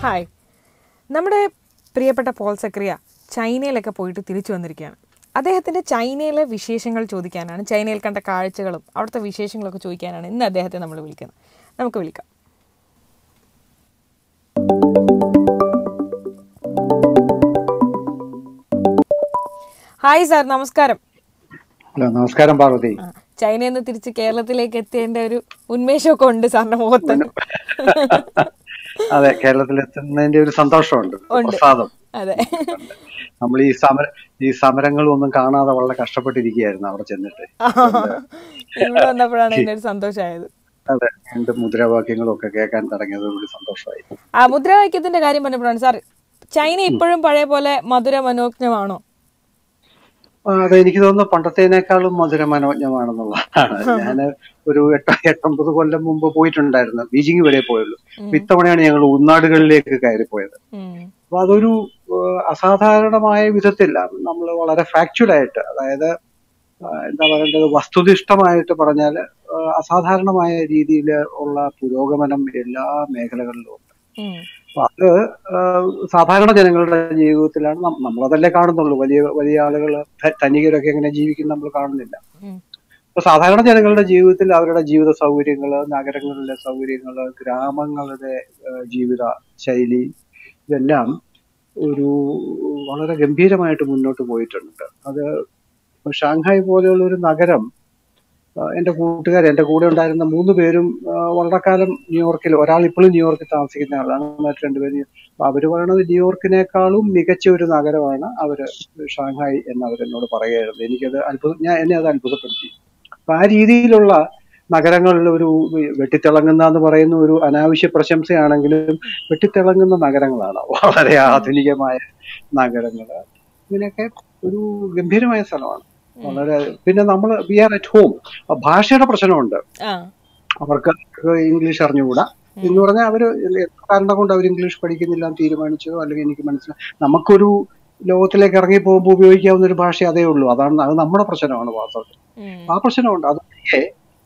Hi നമ്മുടെ പ്രിയപ്പെട്ട Paul സക്രിയ ചൈനയിലൊക്കെ പോയിട്ട് തിരിച്ചു വന്നിരിക്കുകയാണ് അദ്ദേഹത്തിൻ്റെ ചൈനയിലെ വിശേഷങ്ങൾ ചോദിക്കാനാണ് ചൈനയിൽ കണ്ട കാഴ്ചകളും അവിടുത്തെ വിശേഷങ്ങളൊക്കെ ചോദിക്കാനാണ് ഇന്ന് അദ്ദേഹത്തെ നമ്മൾ വിളിക്കുന്നത് നമുക്ക് വിളിക്കാം ഹായ് സാർ നമസ്കാരം ഹലോ നമസ്കാരം പാർവതി ആ, ചൈനയിൽ നിന്ന് തിരിച്ച് കേരളത്തിലേക്ക് എത്തിയതിന്റെ ഒരു ഉന്മേഷമൊക്കെ ഉണ്ട് സാറിന്റെ മുഖത്ത് അതെ കേരളത്തിൽ എത്തുന്നതിന്റെ ഒരു സന്തോഷമുണ്ട് പ്രസാദം അതെ നമ്മൾ ഈ സമര ഈ സമരങ്ങളും ഒന്നും കാണാതെ വളരെ കഷ്ടപ്പെട്ടിരിക്കുകയായിരുന്നു അവിടെ ചെന്നിട്ട് ഇവിടെ വന്നപ്പോഴാണ് ഇതിന്റെ ഒരു സന്തോഷമായത് അതെ രണ്ട് മുദ്രാവാക്യങ്ങളും ഒക്കെ കേൾക്കാൻ തുടങ്ങിയത് ഒരു സന്തോഷമായി ആ മുദ്രാവാക്യത്തിന്റെ കാര്യം പറഞ്ഞപ്പോഴാണ് സാർ ചൈന ഇപ്പോഴും പഴയ പോലെ മധുര മനോജ്ഞമാണോ ആ, അതെ എനിക്ക് തോന്നുന്നു പണ്ടത്തേനേക്കാളും മധുര മനോജ്ഞമാണെന്നുള്ളതാണ് ഞാൻ ഒരു എട്ട് എട്ടൊമ്പത് കൊല്ലം മുമ്പ് പോയിട്ടുണ്ടായിരുന്നു ബീജിംഗ് വരെ പോയുള്ളൂ അപ്പൊ ഇത്തവണയാണ് ഞങ്ങൾ ഉൾനാടുകളിലേക്ക് കയറിപ്പോയത് ഉം. അപ്പൊ അതൊരു ഏഹ്, അസാധാരണമായ വിധത്തിൽ നമ്മൾ വളരെ ഫാക്ച്വൽ ആയിട്ട് അതായത് ആ, എന്താ പറയേണ്ടത് വസ്തുനിഷ്ഠമായിട്ട് പറഞ്ഞാൽ അസാധാരണമായ രീതിയിൽ ഉള്ള പുരോഗമനം എല്ലാ മേഖലകളിലും ഉണ്ട് ഉം. അപ്പൊ അത് ആ, സാധാരണ ജനങ്ങളുടെ ജീവിതത്തിലാണ് നം- നമ്മളതല്ലേ കാണുന്നുള്ളൂ വലിയ വലിയ ആളുകൾ ധനികരൊക്കെ എങ്ങനെ ജീവിക്കും നമ്മൾ കാണുന്നില്ല ഉം. ഇപ്പൊ സാധാരണ ജനങ്ങളുടെ ജീവിതത്തിൽ അവരുടെ ജീവിത സൗകര്യങ്ങള് നഗരങ്ങളിലെ സൗകര്യങ്ങള് ഗ്രാമങ്ങളുടെ ഏഹ്, ജീവിത ശൈലി ഇതെല്ലാം ഒരു വളരെ ഗംഭീരമായിട്ട് മുന്നോട്ട് പോയിട്ടുണ്ട് അത് ഷാങ്ഹായ് പോലെയുള്ള ഒരു നഗരം ആ, എന്റെ കൂട്ടുകാർ എന്റെ കൂടെ ഉണ്ടായിരുന്ന മൂന്ന് പേരും ആ, വളരെ കാലം ന്യൂയോർക്കിൽ ഒരാൾ ഇപ്പോഴും ന്യൂയോർക്കിൽ താമസിക്കുന്ന ആളാണ് മറ്റു രണ്ടുപേരും അപ്പൊ അവര് പറയണത് ന്യൂയോർക്കിനേക്കാളും മികച്ച ഒരു നഗരമാണ് അവര് ഷാങ്ഹായ് എന്ന് അവരെന്നോട് പറയുകയായിരുന്നു എനിക്കത് അത്ഭുതം ഞാൻ എന്നെ അത് അത്ഭുതപ്പെടുത്തി അപ്പൊ ആ രീതിയിലുള്ള നഗരങ്ങളിൽ ഒരു വെട്ടിത്തിളങ്ങുന്ന എന്ന് പറയുന്ന ഒരു അനാവശ്യ പ്രശംസയാണെങ്കിലും വെട്ടിത്തിളങ്ങുന്ന നഗരങ്ങളാണ് വളരെ ആധുനികമായ നഗരങ്ങള് ഇങ്ങനെയൊക്കെ ഒരു ഗംഭീരമായ സ്ഥലമാണ് വളരെ പിന്നെ നമ്മൾ വി ആർ അറ്റ് ഹോം ഭാഷയുടെ പ്രശ്നമുണ്ട് ആ അവർക്ക് ഇംഗ്ലീഷ് അറിഞ്ഞുകൂടാ എന്ന് പറഞ്ഞാൽ അവര് കാരണം കൊണ്ട് അവർ ഇംഗ്ലീഷ് പഠിക്കുന്നില്ല എന്ന് തീരുമാനിച്ചോ അല്ലെങ്കിൽ എനിക്ക് മനസ്സിലായി നമുക്കൊരു ലോകത്തിലേക്ക് ഇറങ്ങി പോകുമ്പോൾ ഉപയോഗിക്കാവുന്ന ഒരു ഭാഷ അതേ ഉള്ളൂ അതാണ് അത് നമ്മുടെ പ്രശ്നമാണ് വാസ്തവത്തിൽ ഉം. ആ പ്രശ്നമുണ്ട് അതൊക്കെ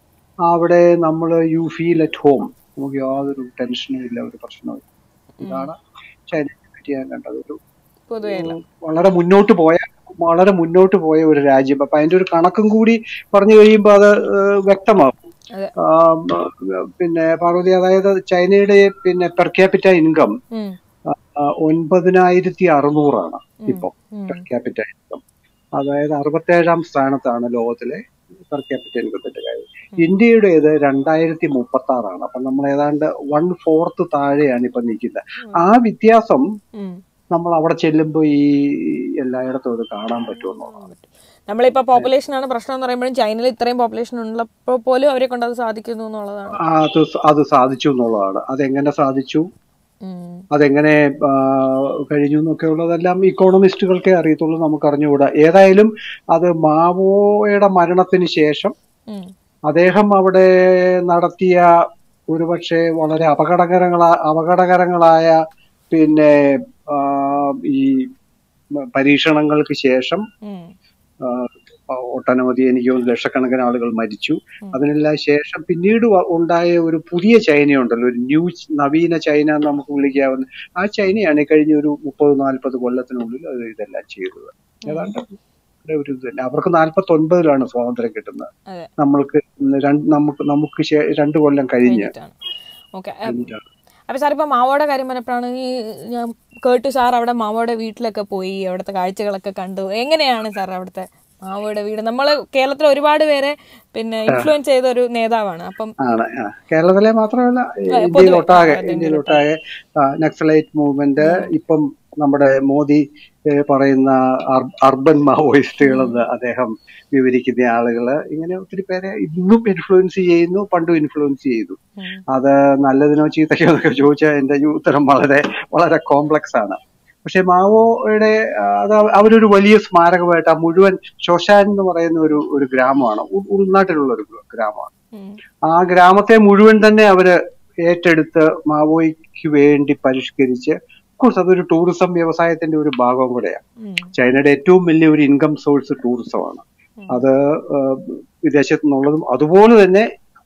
അവിടെ നമ്മൾ യു ഫീൽ അറ്റ് ഹോം നമുക്ക് യാതൊരു ടെൻഷനും ഇല്ല ഒരു പ്രശ്നവും ഇല്ല. ഇതാണ് ചൈനയെ പറ്റി ഞാൻ കണ്ടത് ഒരു പൊതുവേ ഇല്ല. വളരെ മുന്നോട്ട് പോയ വളരെ മുന്നോട്ട് പോയ ഒരു രാജ്യം അപ്പൊ അതിന്റെ ഒരു കണക്കും കൂടി പറഞ്ഞു കഴിയുമ്പോൾ അത് ഏഹ്, വ്യക്തമാകും അതെ. ആം, പിന്നെ പാർവതി അതായത് ചൈനയുടെ പിന്നെ പെർ ക്യാപിറ്റ ഇൻകം ഉം. ഒൻപതിനായിരത്തി അറുന്നൂറാണ് ഇപ്പം ഉം. പെർ ക്യാപിറ്റ ഇൻകം അതായത് അറുപത്തേഴാം സ്ഥാനത്താണ് ലോകത്തിലെ പെർ ക്യാപിറ്റ ഇൻകത്തിന്റെ കാര്യം ഇന്ത്യയുടേത് രണ്ടായിരത്തി മുപ്പത്തി ആറാണ് അപ്പൊ നമ്മൾ ഏതാണ്ട് വൺ ഫോർത്ത് താഴെയാണ് ഇപ്പൊ നിൽക്കുന്നത് ആ വ്യത്യാസം ഉം. നമ്മൾ അവിടെ ചെല്ലുമ്പോൾ ഈ എല്ലായിടത്തും അത് കാണാൻ പറ്റുമെന്നുള്ളതാണ് നമ്മളിപ്പോ പോപ്പുലേഷൻ ആണ് പ്രശ്നം എന്ന് പറയുമ്പോഴും ചൈനയിൽ ഇത്രയും പോപ്പുലേഷൻ ഉള്ളപ്പോൾ പോലും അവരെ കൊണ്ട് അത് സാധിക്കുന്നു എന്നുള്ളതാണ് ആ, അത് സ- അത് സാധിച്ചു എന്നുള്ളതാണ് അതെങ്ങനെ സാധിച്ചു ഉം. അതെങ്ങനെ ആ, കഴിഞ്ഞു എന്നൊക്കെ ഉള്ളതെല്ലാം ഇക്കോണമിസ്റ്റുകൾക്കേ അറിയത്തുള്ളൂ നമുക്ക് അറിഞ്ഞുകൂടാ ഏതായാലും അത് മാവോയുടെ മരണത്തിന് ശേഷം ഉം. അദ്ദേഹം അവിടെ നടത്തിയ ഒരുപക്ഷെ വളരെ അപകടകരങ്ങളാ അപകടകരങ്ങളായ പിന്നെ ആ, ഈ പരീക്ഷണങ്ങൾക്ക് ശേഷം ഉം. ആ, ഒട്ടനവധി എനിക്ക് തോന്നുന്നു ലക്ഷക്കണക്കിന് ആളുകൾ മരിച്ചു അതിനെല്ലാം ശേഷം പിന്നീട് വ- ഉണ്ടായ ഒരു പുതിയ ചൈനയുണ്ടല്ലോ ഒരു ന്യൂ നവീന ചൈന എന്ന് നമുക്ക് വിളിക്കാവുന്ന ആ ചൈനയാണ് ഈ കഴിഞ്ഞ ഒരു മുപ്പത് നാൽപ്പത് കൊല്ലത്തിനുള്ളിൽ അത് ഇതെല്ലാം ചെയ്തത് ഏതാണ്ട് ഇവിടെ ഒരു ഇത് തന്നെ അവർക്ക് നാൽപ്പത്തി ഒൻപതിലാണ് സ്വാതന്ത്ര്യം കിട്ടുന്നത് അതെ നമ്മൾക്ക് രണ്ട് നമുക്ക് നമുക്ക് ശേ- രണ്ട് കൊല്ലം കഴിഞ്ഞ് കഴിഞ്ഞിട്ടാണ് ഓക്കെ അപ്പൊ സാർ ഇപ്പൊ മാവോയുടെ കാര്യം പറഞ്ഞപ്പോഴാണ് ഈ ഞാൻ കേട്ടു സാർ അവിടെ മാവോയുടെ വീട്ടിലൊക്കെ പോയി അവിടുത്തെ കാഴ്ചകളൊക്കെ കണ്ടു എങ്ങനെയാണ് സാർ അവിടുത്തെ മാവോയുടെ വീട് നമ്മള് കേരളത്തിൽ ഒരുപാട് പേരെ പിന്നെ ഇൻഫ്ലുവൻസ് ചെയ്ത ഒരു നേതാവാണ് അപ്പം ആണ് ആ. കേരളത്തിലെ മാത്രമല്ല ഇന്ത്യയിലൊട്ടാകെ ഇന്ത്യയിലൊട്ടാകെ ആ, നക്സലൈറ്റ് മൂവ്മെന്റ് ഇപ്പം നമ്മുടെ മോദി ഏ, പറയുന്ന അർ- അർബൻ മാവോയിസ്റ്റുകളെന്ന് അദ്ദേഹം വിവരിക്കുന്ന ആളുകള് ഇങ്ങനെ ഒത്തിരി പേരെ ഇന്നും ഇൻഫ്ലുവൻസ് ചെയ്യുന്നു പണ്ടും ഇൻഫ്ലുവൻസ് ചെയ്തു ഉം. അത് നല്ലതിനോ ചീത്തയ്ക്കോ എന്നൊക്കെ ചോദിച്ചാൽ എന്റെ ഉത്തരം വളരെ വളരെ കോംപ്ലക്സ് ആണ് പക്ഷെ മാവോയുടെ ആ, അത് അവരൊരു വലിയ സ്മാരകമായിട്ട് ആ മുഴുവൻ ശോശാൻ എന്ന് പറയുന്ന ഒരു ഒരു ഗ്രാമമാണ് ഉൾ- ഉൾനാട്ടിലുള്ള ഒരു ഗ്രാമമാണ് ഉം. ആ ഗ്രാമത്തെ മുഴുവൻ തന്നെ അവര് ഏറ്റെടുത്ത് മാവോയ്ക്ക് വേണ്ടി പരിഷ്കരിച്ച് കോഴ്സ് അതൊരു ടൂറിസം വ്യവസായത്തിന്റെ ഒരു ഭാഗം കൂടെയാണ് ഉം. ചൈനയുടെ ഏറ്റവും വലിയ ഒരു ഇൻകം സോഴ്സ് ടൂറിസമാണ് അത് ആ, വിദേശത്തു നിന്നുള്ളതും അതുപോലെ തന്നെ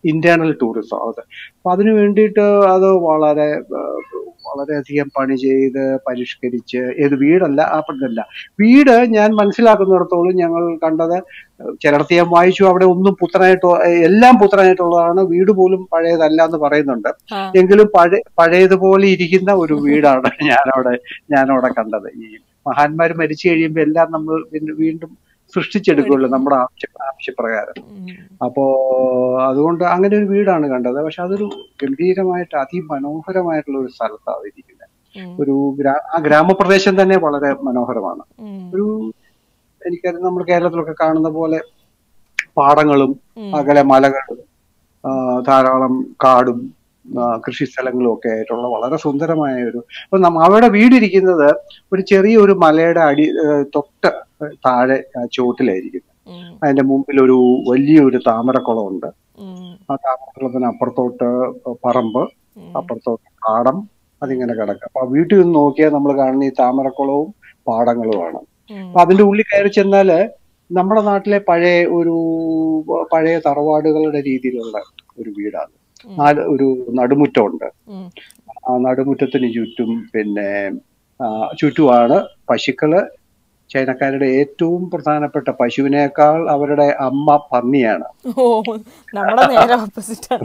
ഇന്റേണൽ ടൂറിസം അത് അപ്പൊ അതിനു വേണ്ടിയിട്ട് അത് വളരെ ആ, വളരെയധികം പണി ചെയ്ത് പരിഷ്കരിച്ച് ഏത് വീടല്ല അപ്പഴല്ല വീട് ഞാൻ മനസ്സിലാക്കുന്നിടത്തോളം ഞങ്ങൾ കണ്ടത് ചിലടത്ത് ഞാൻ വായിച്ചു അവിടെ ഒന്നും പുത്തനായിട്ടോ എല്ലാം പുത്തനായിട്ടുള്ളതാണ് വീട് പോലും പഴയതല്ല എന്ന് പറയുന്നുണ്ട് ആ. എങ്കിലും പഴയ പഴയതുപോലെ ഇരിക്കുന്ന ഒരു വീടാണ് ഞാനവിടെ ഞാനവിടെ കണ്ടത് ഈ മഹാന്മാർ മരിച്ചു കഴിയുമ്പോൾ എല്ലാം നമ്മൾ വീണ്ടും- വീണ്ടും സൃഷ്ടിച്ചെടുക്കുമല്ലോ നമ്മുടെ ആവശ്യ ആവശ്യപ്രകാരം ഉം. അപ്പോ അതുകൊണ്ട് അങ്ങനെ ഒരു വീടാണ് കണ്ടത് പക്ഷെ അതൊരു ഗംഭീരമായിട്ട് അതിമനോഹരമായിട്ടുള്ള ഒരു സ്ഥലത്താണ് ഇരിക്കുന്നത് ഉം. ഒരു ഗ്രാ ആ ഗ്രാമപ്രദേശം തന്നെ വളരെ മനോഹരമാണ് ഉം. ഒരു എനിക്കറിയാം നമ്മൾ കേരളത്തിലൊക്കെ കാണുന്ന പോലെ പാടങ്ങളും ഉം. അകലെ മലകളും ആ, ധാരാളം കാടും ആ, കൃഷി സ്ഥലങ്ങളും ഒക്കെ ആയിട്ടുള്ള വളരെ സുന്ദരമായ ഒരു അപ്പൊ നമ്മ അവിടെ വീടിരിക്കുന്നത് ഒരു ചെറിയ ഒരു മലയുടെ അടി ഏ, തൊട്ട് താഴെ ആ, ചുവട്ടിലായിരിക്കും ഉം. അതിന്റെ മുമ്പിൽ ഒരു വലിയൊരു താമരക്കുളമുണ്ട് ഉം. ആ താമരക്കുളത്തിന് അപ്പുറത്തോട്ട് പറമ്പ് ഉം. അപ്പുറത്തോട്ട് പാടം അതിങ്ങനെ കിടക്കുക അപ്പൊ ആ വീട്ടിൽ നിന്ന് നോക്കിയാൽ നമ്മൾ കാണുന്ന ഈ താമരക്കുളവും പാടങ്ങളുമാണ് ഉം. അപ്പൊ അതിന്റെ ഉള്ളിൽ കയറി ചെന്നാല് നമ്മുടെ നാട്ടിലെ പഴയ ഒരു പഴയ തറവാടുകളുടെ രീതിയിലുള്ള ഒരു വീടാണ് ഉം. നാല് ഒരു നടുമുറ്റമുണ്ട് ഉം. ആ നടുമുറ്റത്തിന് ചുറ്റും പിന്നെ ആ, ചുറ്റുമാണ് പശുക്കള് ചൈനക്കാരുടെ ഏറ്റവും പ്രധാനപ്പെട്ട പശുവിനേക്കാൾ അവരുടെ അമ്മ പന്നിയാണ് ഓ നമ്മുടെ നേരെ ഓപ്പോസിറ്റ് ആണ്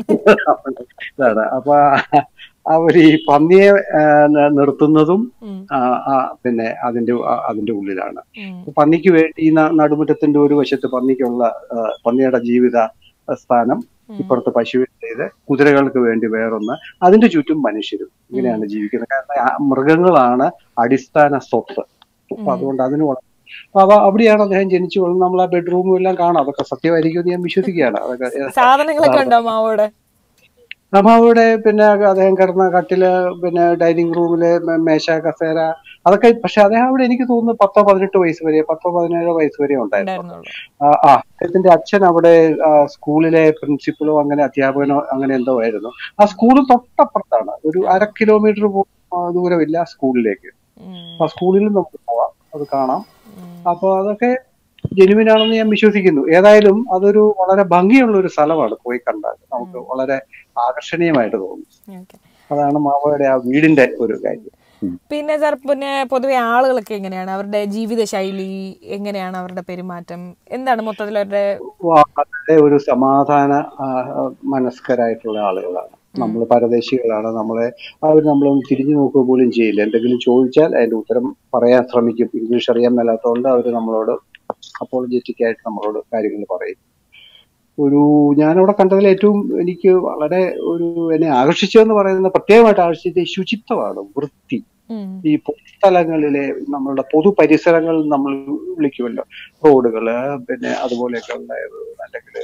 ഇതാണ് അപ്പൊ അവർ ഈ പന്നിയെ ആ, ന- നിർത്തുന്നതും ഉം. ആ, ആ, പിന്നെ അതിന്റെ ആ- അതിന്റെ ഉള്ളിലാണ് ഉം. പന്നിക്ക് വേണ്ടി ഈ ന- നടുമുറ്റത്തിന്റെ ഒരു വശത്ത് പന്നിക്കുള്ള ആ, പന്നിയുടെ ജീവിത സ്ഥാനം ഉം. ഇപ്പുറത്ത് പശുവിൻ്റെത് കുതിരകൾക്ക് വേണ്ടി വേറൊന്ന് അതിന്റെ ചുറ്റും മനുഷ്യരും ഇങ്ങനെയാണ് ജീവിക്കുന്നത് കാരണം ആ മൃഗങ്ങളാണ് അടിസ്ഥാന സ്വത്ത് അപ്പൊ അതുകൊണ്ട് അതിന് വള- അപ്പൊ അവ അവിടെയാണ് അദ്ദേഹം ജനിച്ചു വളർന്നത് നമ്മൾ ആ ബെഡ്റൂമും എല്ലാം കാണാം അതൊക്കെ സത്യമായിരിക്കും എന്ന് ഞാൻ വിശ്വസിക്കുകയാണ് അതൊക്കെ ഏ, സാധനങ്ങളൊക്കെ ഉണ്ടോ മാവോടെ അപ്പൊ അവിടെ പിന്നെ അദ്ദേഹം കിടന്ന കട്ടില് പിന്നെ ഡൈനിങ് റൂമില് മേ- മേശ കസേര അതൊക്കെ പക്ഷെ അദ്ദേഹം അവിടെ എനിക്ക് തോന്നുന്നു പത്തോ പതിനെട്ട് വയസ്സ് വരെ പത്തോ പതിനേഴോ വയസ്സ് വരെ ഉണ്ടായിരുന്നു ഉണ്ടായിരുന്നുള്ളൂ ആ ആ, അദ്ദേഹത്തിന്റെ അച്ഛൻ അവിടെ ആ, സ്കൂളിലെ പ്രിൻസിപ്പലോ അങ്ങനെ അധ്യാപകനോ അങ്ങനെ എന്തോ ആയിരുന്നു ആ സ്കൂൾ തൊട്ടപ്പുറത്താണ് ഒരു അര കിലോമീറ്റർ പോ- ആ, ദൂരമില്ല സ്കൂളിലേക്ക് ഉം. ആ സ്കൂളിൽ നമുക്ക് പോവാം അത് കാണാം ഉം. അപ്പൊ അതൊക്കെ ജെനുവിൻ ആണെന്ന് ഞാൻ വിശ്വസിക്കുന്നു ഏതായാലും അതൊരു വളരെ ഭംഗിയുള്ള ഒരു സ്ഥലമാണ് പോയി കണ്ടാൽ നമുക്ക് വളരെ ആകർഷണീയമായിട്ട് തോന്നും ഓക്കെ അതാണ് മാവയുടെ ആ വീടിന്റെ ഒരു കാര്യം പിന്നെ സാർ പിന്നെ പൊതുവെ ആളുകളൊക്കെ എങ്ങനെയാണ് അവരുടെ ജീവിത ശൈലി എങ്ങനെയാണ് അവരുടെ പെരുമാറ്റം എന്താണ് മൊത്തത്തിൽ അവരുടെ വളരെ ഒരു സമാധാന ആ, മനസ്കരായിട്ടുള്ള ആളുകളാണ് നമ്മൾ പരദേശികളാണ് നമ്മളെ അവർ നമ്മളൊന്ന് തിരിഞ്ഞു നോക്കുക പോലും ചെയ്യില്ല എന്തെങ്കിലും ചോദിച്ചാൽ അതിന്റെ ഉത്തരം പറയാൻ ശ്രമിക്കും ഇംഗ്ലീഷ് അറിയാൻ മേലാത്തതുകൊണ്ട് അവർ നമ്മളോട് അപ്പോളജറ്റിക് ആയിട്ട് നമ്മളോട് കാര്യങ്ങൾ പറയും ഒരു ഞാനവിടെ കണ്ടതിൽ ഏറ്റവും എനിക്ക് വളരെ ഒരു എന്നെ ആകർഷിച്ചതെന്ന് പറയുന്നത് പ്രത്യേകമായിട്ട് ആകർഷിച്ചത് ഈ ശുചിത്വമാണ് വൃത്തി ഉം. ഈ പൊതുസ്ഥലങ്ങളിലെ നമ്മളുടെ പൊതു പരിസരങ്ങൾ നമ്മൾ വിളിക്കുമല്ലോ റോഡുകള് പിന്നെ അതുപോലെയൊക്കെയുള്ള അല്ലെങ്കിൽ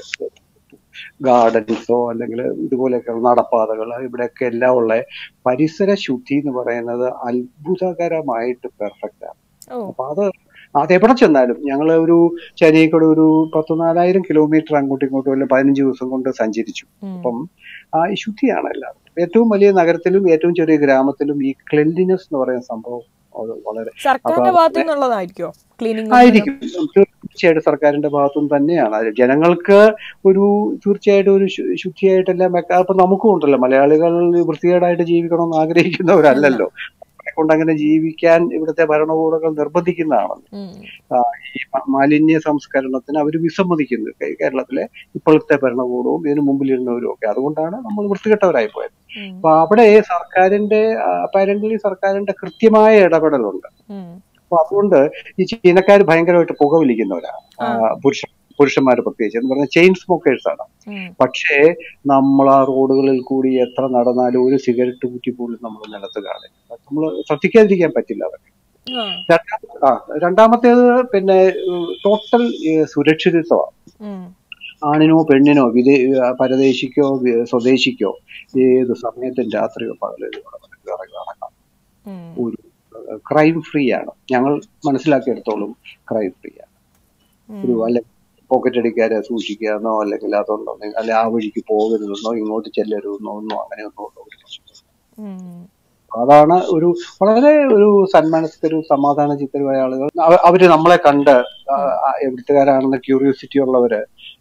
ഗാർഡൻസോ അല്ലെങ്കിൽ ഇതുപോലെയൊക്കെ നടപ്പാതകൾ ഇവിടെയൊക്കെ എല്ലാം ഉള്ള പരിസര ശുദ്ധി എന്ന് പറയുന്നത് അത്ഭുതകരമായിട്ട് പെർഫെക്റ്റ് ആണ് ഓ അപ്പൊ അത് അതെവിടെ ചെന്നാലും ഞങ്ങൾ ഒരു ചെന്നൈക്കൂടെ ഒരു പത്ത് നാലായിരം കിലോമീറ്റർ അങ്ങോട്ടും ഇങ്ങോട്ടും അല്ലെ പതിനഞ്ച് ദിവസം കൊണ്ട് സഞ്ചരിച്ചു ഉം. അപ്പം ആ ഈ ശുദ്ധിയാണ് എല്ലാം ഏറ്റവും വലിയ നഗരത്തിലും ഏറ്റവും ചെറിയ ഗ്രാമത്തിലും ഈ ക്ലെൻലിനെസ് എന്ന് പറയുന്ന സംഭവം അത് വളരെ സർക്കാരിന്റെ ഭാഗത്തു നിന്നുള്ളതായിരിക്കോ ക്ലീനിങ് ആയിരിക്കും തീർച്ചയായിട്ടും സർക്കാരിന്റെ ഭാഗത്തും തന്നെയാണ് അത് ജനങ്ങൾക്ക് ഒരു തീർച്ചയായിട്ടും ഒരു ശു- ശുദ്ധിയായിട്ടെല്ലാം വെക്കാം അപ്പൊ നമുക്കും ഉണ്ടല്ലോ മലയാളികൾ വൃത്തികേടായിട്ട് ജീവിക്കണമെന്ന് ആഗ്രഹിക്കുന്നവരല്ലല്ലോ അവരെ കൊണ്ട് അങ്ങനെ ജീവിക്കാൻ ഇവിടുത്തെ ഭരണകൂടങ്ങൾ നിർബന്ധിക്കുന്നതാണ് ആ, ഈ മ- മാലിന്യ സംസ്കരണത്തിന് അവർ വിസമ്മതിക്കുന്നു കേ- കേരളത്തിലെ ഇപ്പോഴത്തെ ഭരണകൂടവും ഇതിനു മുമ്പിലിരുന്നവരും ഒക്കെ അതുകൊണ്ടാണ് നമ്മൾ വൃത്തികെട്ടവരായി പോയത് അപ്പൊ അവിടെ സർക്കാരിന്റെ അപ്പാരന്റ്ലി സർക്കാരിന്റെ കൃത്യമായ ഇടപെടലുണ്ട് അപ്പൊ അതുകൊണ്ട് ഈ ചീനക്കാർ ഭയങ്കരമായിട്ട് പുക വലിക്കുന്നവരാണ് ആ, പുരുഷ പുരുഷന്മാർ പ്രത്യേകിച്ച് എന്ന് പറഞ്ഞാൽ ചെയിൻ സ്മോക്കേഴ്സ് ആണ് പക്ഷേ നമ്മൾ ആ റോഡുകളിൽ കൂടി എത്ര നടന്നാലും ഒരു സിഗരറ്റ് കുറ്റി പോലും നമ്മൾ നിലത്ത് കാണില്ല നമ്മൾ ശ്രദ്ധിക്കാതിരിക്കാൻ പറ്റില്ല അവരെ രണ്ടാമ- ആ രണ്ടാമത്തേത് പിന്നെ ടോട്ടൽ സുരക്ഷിതത്വമാണ് ആണിനോ പെണ്ണിനോ വിദേ പരദേശിക്കോ വി- സ്വദേശിക്കോ ഏത് സമയത്തും രാത്രിയോ പകലോ ഇറങ്ങി നടക്കാം ഒരു ക്രൈം ഫ്രീ ആണ് ഞങ്ങൾ മനസ്സിലാക്കിയെടുത്തോളും ക്രൈം ഫ്രീ ആണ് ഒരു അല്ലെ പോക്കറ്റ് അടിക്കാരെ സൂക്ഷിക്കാന്നോ അല്ലെങ്കിൽ അതുണ്ടോ അല്ലെ ആ വഴിക്ക് പോകരുതെന്നോ ഇങ്ങോട്ട് ചെല്ലരുതെന്നോ ഒന്നും അങ്ങനെയൊന്നും ഉള്ള ഒരു പ്രശ്നം അതാണ് ഒരു വളരെ ഒരു സന്മാനസ്കരും സമാധാന ചിത്തരുമായ ആളുകൾ അവ- അവര് നമ്മളെ കണ്ട് ആ, ആ, എവിടുത്തുകാരാണെന്ന് ക്യൂരിയോസിറ്റി ഉള്ളവര്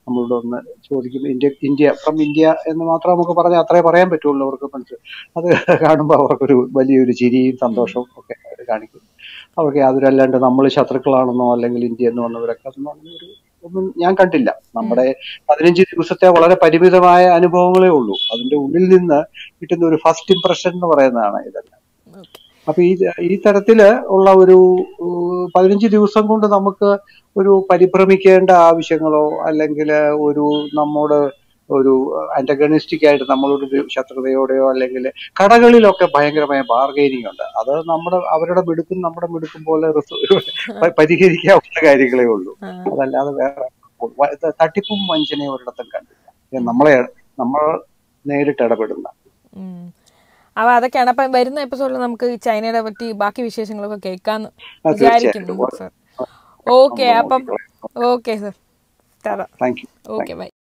നമ്മളോട് ഒന്ന് ചോദിക്കും ഇന്ത്യ ഇന്ത്യ ഫ്രം ഇന്ത്യ എന്ന് മാത്രം നമുക്ക് പറഞ്ഞാൽ അത്രേ പറയാൻ പറ്റുള്ളൂ അവർക്ക് മനസ്സിൽ അത് കാണുമ്പോൾ അവർക്കൊരു വലിയൊരു ചിരിയും സന്തോഷവും ഒക്കെ അവർ കാണിക്കും അവർക്ക് യാതൊരു അല്ലാണ്ട് നമ്മൾ ശത്രുക്കളാണെന്നോ അല്ലെങ്കിൽ ഇന്ത്യ എന്ന് വന്നവരൊക്കെ അതൊന്നും അങ്ങനെ ഒരു ഒന്നും ഞാൻ കണ്ടില്ല നമ്മുടെ പതിനഞ്ച് ദിവസത്തെ വളരെ പരിമിതമായ അനുഭവങ്ങളേ ഉള്ളൂ അതിന്റെ ഉള്ളിൽ നിന്ന് കിട്ടുന്ന ഒരു ഫസ്റ്റ് ഇംപ്രഷൻ എന്ന് പറയുന്നതാണ് ഇതെല്ലാം ഓക്കെ അപ്പൊ ഈ ഈ തരത്തില് ഉള്ള ഒരു ഉം, പതിനഞ്ച് ദിവസം കൊണ്ട് നമുക്ക് ഒരു പരിഭ്രമിക്കേണ്ട ആവശ്യങ്ങളോ അല്ലെങ്കിൽ ഒരു നമ്മോട് ഒരു അന്റഗണിസ്റ്റിക് ആയിട്ട് നമ്മളോട് ഒരു ശത്രുതയോടെയോ അല്ലെങ്കിൽ കടകളിലൊക്കെ ഭയങ്കരമായ ബാർഗൈനിങ് ഉണ്ട് അത് നമ്മുടെ അവരുടെ മിടുക്കും നമ്മുടെ മിടുക്കും പോലെ റിസ- പ- പരിഹരിക്കാവുന്ന കാര്യങ്ങളേ ഉള്ളൂ ആ, അതല്ലാതെ വേറെ വ- ഇത് തട്ടിപ്പും വഞ്ചനയും ഒരിടത്തും കണ്ടില്ല ഇത് നമ്മളെ നമ്മൾ നേരിട്ട് ഇടപെടുന്ന ഉം. അപ്പൊ അതൊക്കെയാണ് അപ്പൊ വരുന്ന എപ്പിസോഡിൽ നമുക്ക് ഈ ചൈനയുടെ പറ്റി ബാക്കി വിശേഷങ്ങളൊക്കെ കേൾക്കാന്ന് ആ, തീർച്ചയായിട്ടും. വിചാരിക്കുന്നു സർ ഓക്കെ അപ്പം ഓക്കെ സർ തരാം താങ്ക് യു ഓക്കെ ബൈ